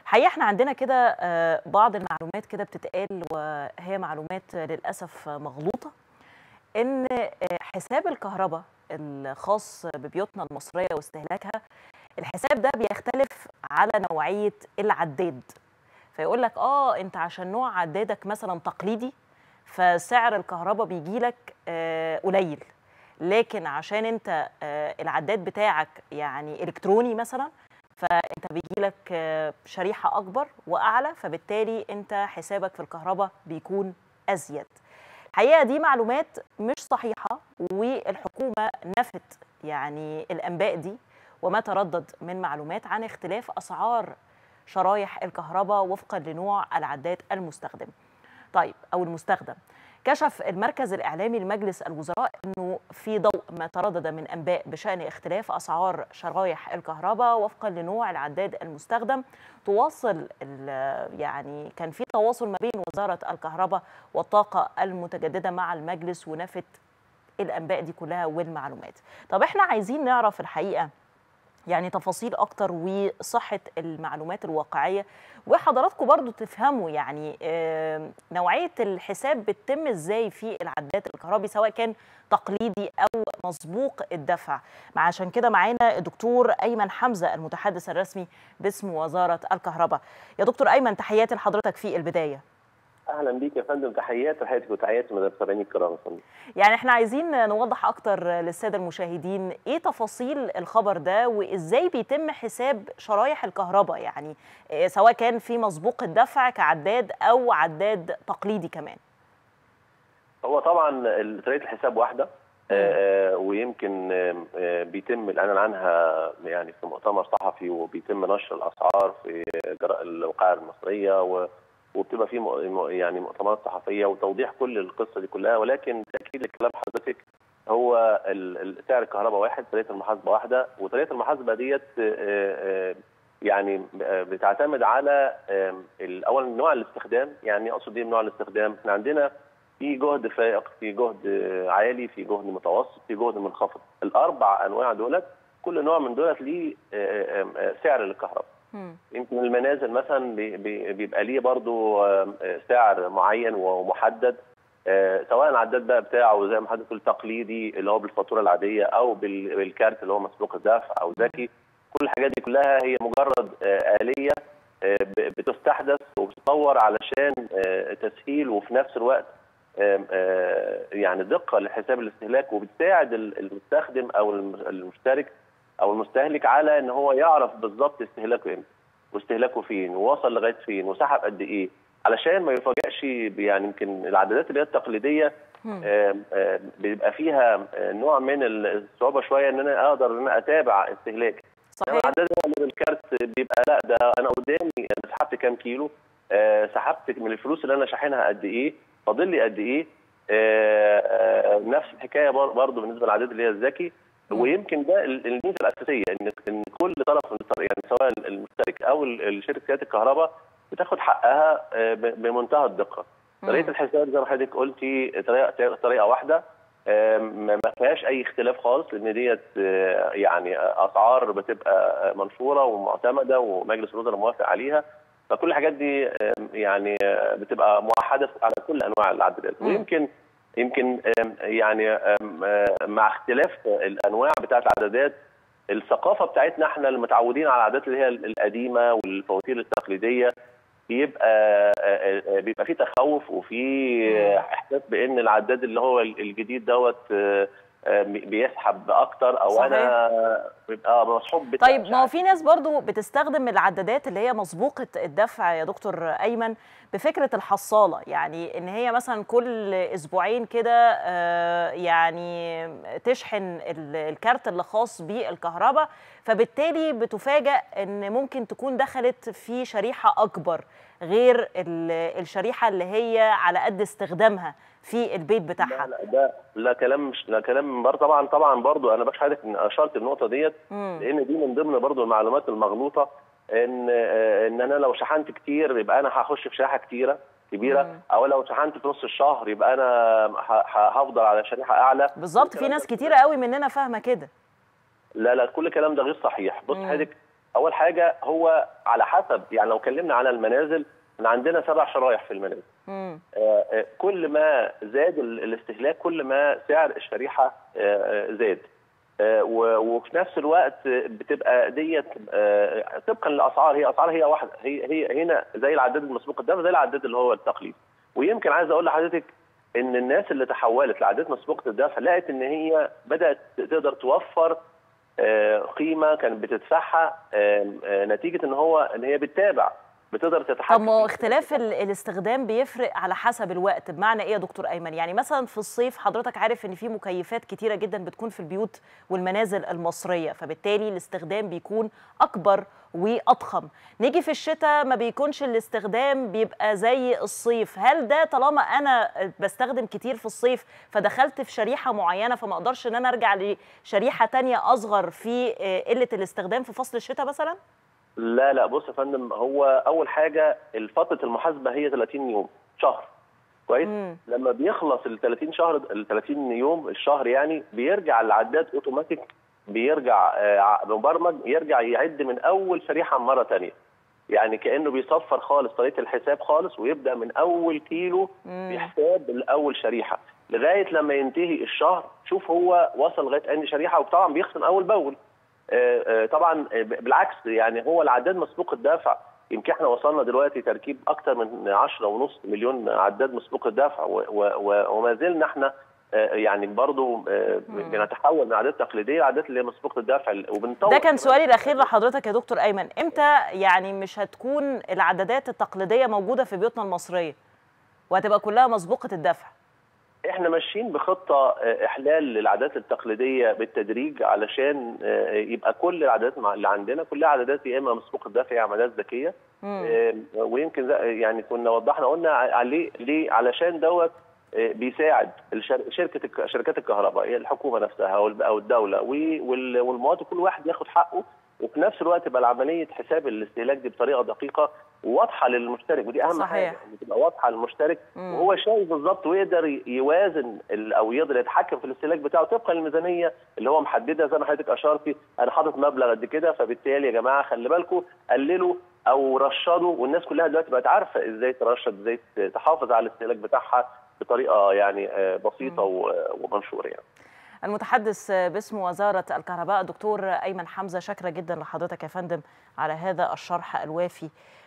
حقيقة احنا عندنا كده آه، بعض المعلومات كده بتتقال وهي معلومات للأسف مغلوطة إن آه، حساب الكهرباء الخاص ببيوتنا المصرية واستهلاكها الحساب ده بيختلف على نوعية العداد فيقول لك اه انت عشان نوع عدادك مثلا تقليدي فسعر الكهرباء بيجي لك آه، قليل لكن عشان انت آه، العداد بتاعك يعني الكتروني مثلا فانت بيجي لك آه، شريحه اكبر واعلى فبالتالي انت حسابك في الكهرباء بيكون ازيد الحقيقه دي معلومات مش صحيحه والحكومه نفت يعني الانباء دي وما تردد من معلومات عن اختلاف اسعار شرايح الكهرباء وفقا لنوع العداد المستخدم طيب او المستخدم كشف المركز الاعلامي لمجلس الوزراء انه في ضوء ما تردد من انباء بشان اختلاف اسعار شرايح الكهرباء وفقا لنوع العداد المستخدم تواصل ال- يعني كان في تواصل ما بين وزاره الكهرباء والطاقه المتجدده مع المجلس ونفت الانباء دي كلها والمعلومات طب احنا عايزين نعرف الحقيقه يعني تفاصيل اكتر وصحه المعلومات الواقعيه وحضراتكم برضو تفهموا يعني آه، نوعيه الحساب بتتم ازاي في العداد الكهربي سواء كان تقليدي او مسبوق الدفع مع عشان كده معانا الدكتور ايمن حمزه المتحدث الرسمي باسم وزاره الكهرباء يا دكتور ايمن تحياتي لحضرتك في البدايه اهلا بيك يا فندم تحيات تحياتك وتحياتي من المتابعين الكرام يا فندم يعني احنا عايزين نوضح اكتر للساده المشاهدين ايه تفاصيل الخبر ده وازاي بيتم حساب شرايح الكهرباء يعني إيه سواء كان في مسبوق الدفع كعداد او عداد تقليدي كمان هو طبعا ال- طريقه الحساب واحده آه، آه، ويمكن آه، آه، بيتم الاعلان عنها يعني في مؤتمر صحفي وبيتم نشر الاسعار في جرائد الوقائع المصريه و- وبتبقى في مؤ- مؤ- يعني مؤتمرات صحفيه وتوضيح كل القصه دي كلها ولكن تاكيد لكلام حضرتك هو ال- ال- سعر الكهرباء واحد طريقه المحاسبه واحده وطريقه المحاسبه ديت آه، آه، يعني آه، بتعتمد على آه، ال- اولا نوع الاستخدام يعني اقصد ايه بنوع الاستخدام احنا عندنا في جهد فائق في جهد آه، عالي في جهد متوسط في جهد منخفض الاربع انواع دولت كل نوع من دولت ليه آه، آه، آه، سعر للكهرباء يمكن المنازل مثلا بي- بي- بيبقى ليه برضو آه، آه، سعر معين ومحدد آه، سواء العداد بقى بتاعه زي ما حضرتك قلت تقليدي اللي هو بالفاتوره العاديه او بال- بالكارت اللي هو مسبوق الدفع او ذكي كل الحاجات دي كلها هي مجرد آه، آلية آه، ب- بتستحدث وبتتطور علشان آه، تسهيل وفي نفس الوقت آم، آه، يعني دقة لحساب الاستهلاك وبتساعد ال- المستخدم أو الم- المشترك أو المستهلك على إن هو يعرف بالظبط استهلاكه إمتى واستهلاكه فين ووصل لغاية فين وسحب قد إيه علشان ما يفاجئش ب- يعني يمكن العدادات اللي هي التقليدية آم، آم، بيبقى فيها آه، نوع من الصعوبة شوية إن أنا أقدر إن أنا أتابع استهلاكي صحيح العداد اللي بالكارت بيبقى لا ده انا قدامي انا سحبت كام كيلو آه سحبت من الفلوس اللي انا شاحنها قد ايه فاضل لي قد ايه آه آه نفس الحكايه بر- برضه بالنسبه للعداد اللي هي الذكي ويمكن ده ال- الميزه الاساسيه ان ان كل طرف من الطرف يعني سواء المشترك او ال- شركات الكهرباء بتاخد حقها آه ب- بمنتهى الدقه طريقه الحساب زي ما حضرتك قلتي طريقه طريقه واحده آه، ما ما فيهاش اي اختلاف خالص لان ديت آه، يعني اسعار بتبقى منشوره ومعتمده ومجلس الوزراء موافق عليها فكل الحاجات دي آه، يعني آه، بتبقى موحده على كل انواع العدادات مم. ويمكن يمكن آم، يعني آم، آه، مع اختلاف الانواع بتاعت العدادات الثقافه بتاعتنا احنا المتعودين على العادات اللي هي القديمه والفواتير التقليديه بيبقى آه، آه، بيبقى في تخوف وفي آه، احساس بان العداد اللي هو الجديد دوت آه، آه، بيسحب اكتر او صحيح. انا بيبقى مصحوب بتاع- طيب ما هو في ناس برضو بتستخدم العدادات اللي هي مسبوقة الدفع يا دكتور أيمن بفكرة الحصالة يعني إن هي مثلا كل أسبوعين كده آه، يعني تشحن ال- الكارت اللي خاص بالكهرباء فبالتالي بتفاجأ إن ممكن تكون دخلت في شريحة أكبر غير ال- الشريحة اللي هي على قد استخدامها في البيت لا بتاعها لا ده لا كلام مش لا كلام بر طبعا طبعا برضو انا باش حضرتك إن اشرت النقطه ديت مم. لان دي من ضمن برضو المعلومات المغلوطه ان آه، ان انا لو شحنت كتير يبقى انا هخش في شريحه كتيره كبيره مم. او لو شحنت في نص الشهر يبقى انا ه- ه- هفضل على شريحه اعلى بالظبط في ناس كتيرة قوي مننا فاهمة كده لا لا كل الكلام ده غير صحيح بص مم. حضرتك اول حاجه هو على حسب يعني لو اتكلمنا على المنازل ان عندنا سبع شرايح في المنازل مم. آه، آه، كل ما زاد ال- الاستهلاك كل ما سعر الشريحه آه، آه، زاد آه، و- وفي نفس الوقت آه، بتبقى ديت آه، طبقا للاسعار هي اسعار هي واحده هي هي هنا زي العداد المسبوق الدفع زي العداد اللي هو التقليدي ويمكن عايز اقول لحضرتك ان الناس اللي تحولت لعداد مسبوقه الدفع لقت ان هي بدات تقدر توفر آه، قيمه كانت بتدفعها آه، آه، نتيجه ان هو ان هي بتتابع بتقدر تتحكم طب ما هو في- اختلاف ال- الاستخدام بيفرق على حسب الوقت بمعنى ايه يا دكتور ايمن يعني مثلا في الصيف حضرتك عارف ان في مكيفات كتيره جدا بتكون في البيوت والمنازل المصريه فبالتالي الاستخدام بيكون اكبر واضخم نيجي في الشتاء ما بيكونش الاستخدام بيبقى زي الصيف هل ده طالما انا بستخدم كتير في الصيف فدخلت في شريحه معينه فما اقدرش ان انا ارجع لشريحه تانية اصغر في آه، قله الاستخدام في فصل الشتاء مثلا لا لا بص يا فندم هو اول حاجه فتره المحاسبه هي 30 يوم شهر كويس مم. لما بيخلص ال 30 شهر ال 30 يوم الشهر يعني بيرجع العداد اوتوماتيك بيرجع آه، مبرمج يرجع يعد من اول شريحه مره ثانيه يعني كانه بيصفر خالص طريقه الحساب خالص ويبدا من اول كيلو مم. بحساب الاول شريحه لغايه لما ينتهي الشهر شوف هو وصل لغايه انهي شريحه وطبعا بيختم اول باول آه، آه، طبعا آه، بالعكس يعني هو العداد مسبوق الدفع يمكن احنا وصلنا دلوقتي تركيب اكثر من 10 ونص مليون عداد مسبوق الدفع و- و- و- وما زلنا احنا آه، يعني برضه آه، مم. بنتحول من عادات تقليديه لعادات اللي هي مسبوقه الدفع وبنطور ده كان سؤالي الاخير لحضرتك يا دكتور ايمن امتى يعني مش هتكون العدادات التقليديه موجوده في بيوتنا المصريه وهتبقى كلها مسبوقه الدفع احنا ماشيين بخطه آه، احلال العادات التقليديه بالتدريج علشان آه، يبقى كل العادات مع- اللي عندنا كلها عادات يا اما مسبوق الدفع يا عمليات ذكيه مم. آه، ويمكن ده- يعني كنا وضحنا قلنا عليه ليه علشان دوت آه، بيساعد الشر- شركه الك- شركات الكهرباء هي الحكومه نفسها او الب- او الدوله و- وال- والمواطن كل واحد ياخد حقه وفي نفس الوقت يبقى العمليه حساب الاستهلاك دي بطريقه دقيقه وواضحه للمشترك ودي اهم صحيح. حاجه إن تبقى واضحه للمشترك مم. وهو شايف بالظبط ويقدر ي- يوازن ال- او يقدر يتحكم في الاستهلاك بتاعه طبقا للميزانيه اللي هو محددها زي ما حضرتك اشرتي انا حاطط مبلغ قد كده فبالتالي يا جماعه خلي بالكم قللوا او رشدوا والناس كلها دلوقتي بقت عارفه ازاي ترشد ازاي ت- تحافظ على الاستهلاك بتاعها بطريقه يعني آه، بسيطه و- ومنشوره يعني المتحدث باسم وزاره الكهرباء دكتور ايمن حمزه شاكره جدا لحضرتك يا فندم على هذا الشرح الوافي